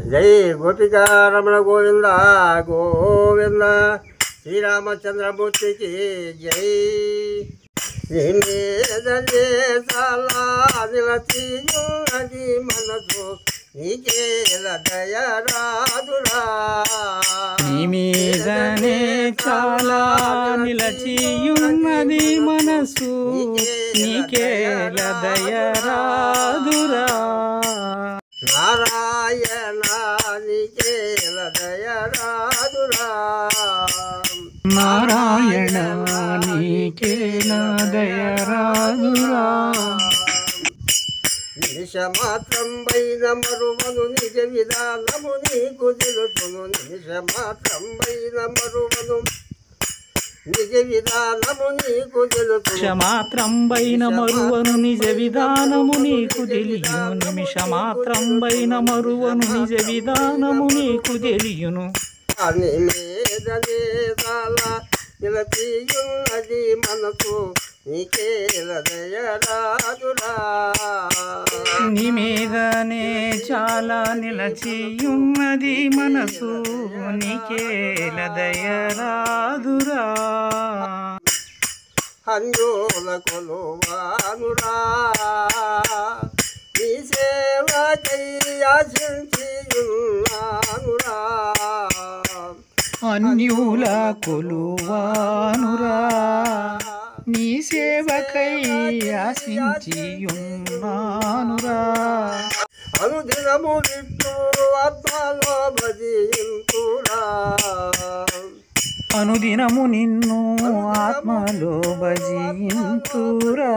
జై గోపికా రమణ గోవింద గోవింద శ్రీరామచంద్రమూర్తికి జై నిన్నేదనే చాలా నిలచియున్నది మనసు నీకేల దయరాదురా నీ మీదనే చాలా నిలచియున్నది మనసు నీకేల దయరాదురా నారాయణ నీకేల దయరాదురా నారాయణ నీకేల దయరాదురా నిమిష మాత్రం పైన మరువను నిజ విధానము నీకు తెలుసును నిమిష మాత్రం పైన మరువను నిజ విధానము నీకు తెలుసును నిమిషమాత్రం పైన మరువను నిజ విధానము నీకు తెలియను నిమిషమాత్రం పైన మరువను నిజ విధానము నీకు తెలియను అని మీదనే చాలా నిలచియున్నది మనసు నీకేల దయరాదురా నీ మీదనే చాలా నిలచియున్నది మనసు నీకేల దయరాదురా అన్యోల కొలువానురా నీ సేవ చెయ్యాశించియున్నానురా అన్యుల కొలువానురా నీ సేవకై ఆశించియున్నానురా అనుదినము విట్టు ఆత్మలో భజింతురా అనుదినము నిన్ను ఆత్మలో భజింతురా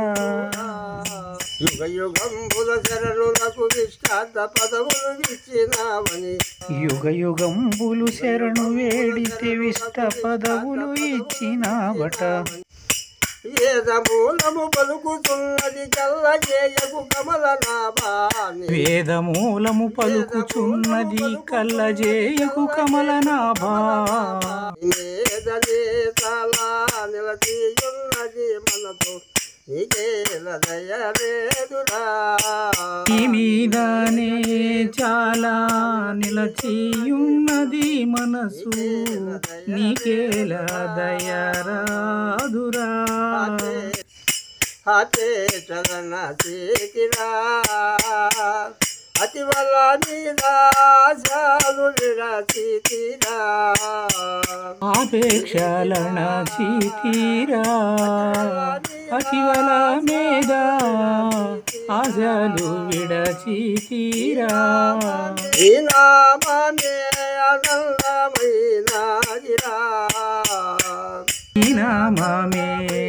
యుగ యుగంబుల శరణులకు విష్టార్థ పదవులు ఇచ్చినావని యుగ యుగంబులు శరణు వేడితే విష్ట పదవులు ఇచ్చినావట వేదమూలము పలుకుతున్నది కల్లజేయకు కమల నాభాని వేదమూలము పలుకుచున్నది కల్లజేయకు కమలనాభా మేదనే చాలా నిలచియున్నది మనతో నీకేల దయలేదురా నీ మీదనే చాలా నిలచియున్నది మనసు నీకేల దయరాదురా అతే చలన చేతిరా అతివల మీద ఆశాలు విరచితిరా ఆపేక్షలన చీతీరా అతివల మీద ఆశలు విడచీతీరా ఈ నామే ఆనందమైనదిరా ఈ నామమే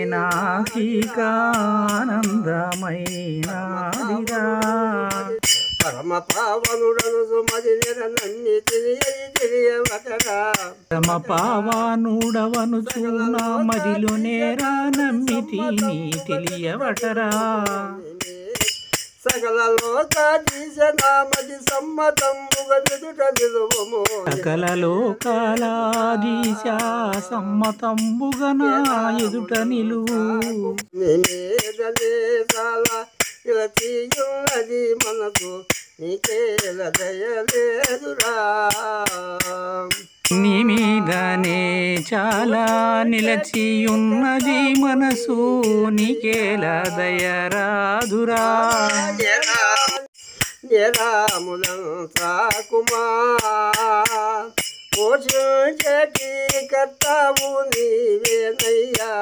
నాకికానందమైనాదిరా పరమ పావనుడను సుమది నిరనన్ని తెలియ తెలియవటరా తమ పావానుడవను చూనా మదిలో నేరా నమ్మితి నీ తెలియవటరా సకల లోకాధీశనామది సమ్మతముగ ఎదుట నిలువము సకల లోకాలాదీశ సమ్మతంబుగనా ఎదుట నిలువు నిమేదనే చాలా ఇలా తీయున్నది మనకు నీకేల దయలేదురా నీ మీదనే చాలా నిలచియున్నది మనసు నీకేల దయరాదురా నిరాములంతా కుమా పోషించేటి కర్తావు నీవేనయ్యా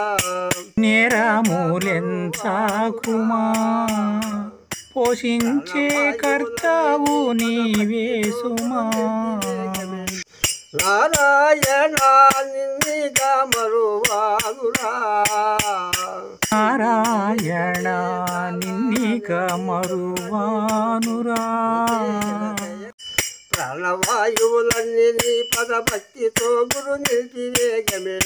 నేరమూలెంచాకుమా పోషించే కర్తావు నీవే సుమా నారాయణ నిన్నిగా మరువాదురా నారాయణ నిన్నిక మరువానురా ప్రాణవాయువులన్నీ నీ పద భక్తితో గురు నిలిపివేగమే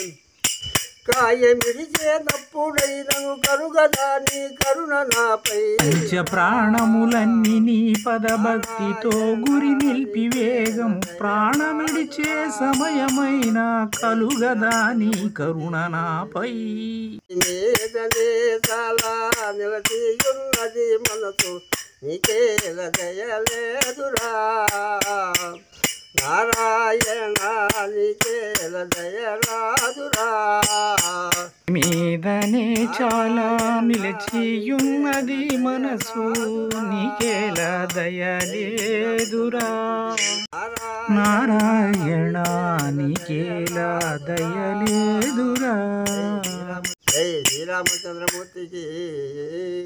కాయమిడిచేటప్పుడైనను కరుగదా నీ కరుణ నాపై పంచ ప్రాణములన్నీ నీ పద భక్తితో గురి నిలిపి వేగం ప్రాణమిడిచే సమయమైన కలుగదా నీ కరుణ నాపై మీదనే చాలా నిలచియున్నది మనసు నీకేల దయలేదురా నారాయణ నీకేల దయరాదురా మీదనే చాలా నిలిచియున్నది మనసు నీకేలా దయలేదురా నారాయణ నీకేలా దయలేదురా జై శ్రీరామచంద్రమూర్తికి